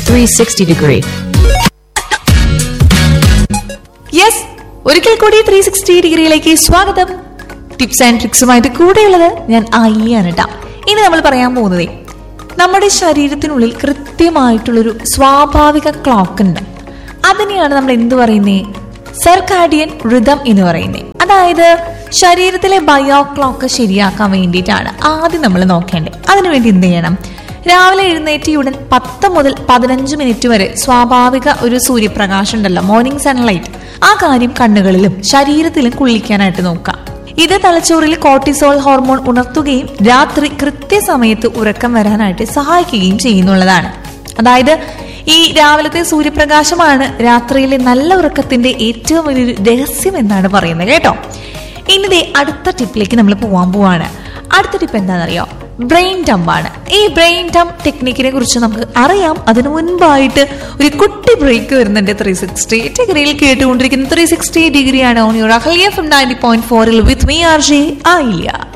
360 degree. Yes ഒരിക്കൽ കൂടി three sixty ഡിഗ്രിയിലേക്ക് സ്വാഗതം ടിപ്സ് ആൻഡ് ട്രിക്സുമായിട്ട് കൂടെയുള്ളത് ഞാൻ ആയിയാണ് കേട്ടോ ഇനി നമ്മൾ പറയാൻ പോകുന്നത് നമ്മുടെ ശരീരത്തിനുള്ളിൽ കൃത്യമായിട്ടുള്ളൊരു സ്വാഭാവിക ക്ലോക്ക് ഉണ്ട് അതിനെയാണ് നമ്മൾ എന്ത് പറയുന്നേ സർക്കാഡിയൻ ഋതം എന്ന് പറയുന്നത് അതായത് ശരീരത്തിലെ ബയോ ക്ലോക്ക് ശരിയാക്കാൻ വേണ്ടിയിട്ടാണ് ആദ്യം നമ്മൾ നോക്കേണ്ടത് അതിനുവേണ്ടി എന്ത് ചെയ്യണം രാവിലെ എഴുന്നേറ്റിയുടൻ പത്ത് മുതൽ പതിനഞ്ച് മിനിറ്റ് വരെ സ്വാഭാവിക ഒരു സൂര്യപ്രകാശം ഉണ്ടല്ലോ മോർണിംഗ് സൺലൈറ്റ് ആ കാര്യം കണ്ണുകളിലും ശരീരത്തിലും കുളിക്കാനായിട്ട് നോക്കാം ഇത് തലച്ചോറിൽ കോർട്ടിസോൾ ഹോർമോൺ ഉണർത്തുകയും രാത്രി കൃത്യസമയത്ത് ഉറക്കം വരാനായിട്ട് സഹായിക്കുകയും ചെയ്യുന്നുള്ളതാണ് അതായത് ഈ രാവിലത്തെ സൂര്യപ്രകാശമാണ് രാത്രിയിലെ നല്ല ഉറക്കത്തിന്റെ ഏറ്റവും വലിയൊരു രഹസ്യം എന്നാണ് പറയുന്നത് കേട്ടോ ഇനി ദേ അടുത്ത ടിപ്പിലേക്ക് നമ്മൾ പോവാൻ പോവാണ് അടുത്ത ടിപ്പ് എന്താണെന്നറിയോ ബ്രെയിൻ ഡംപ് ആണ് ഈ ബ്രെയിൻ ഡംപ് ടെക്നിക്കിനെ കുറിച്ച് നമുക്ക് അറിയാം അതിനു മുൻപായിട്ട് ഒരു കുട്ടി ബ്രേക്ക് വരുന്നുണ്ട് ത്രീ സിക്സ്റ്റി ഡിഗ്രിയിൽ കേട്ടുകൊണ്ടിരിക്കുന്ന ത്രീ സിക്സ്റ്റി ഡിഗ്രിയാണ് on your Ahalya from ninety point ഫോറിൽ വിത്ത് മീ ആർ ജെ ആയില്ല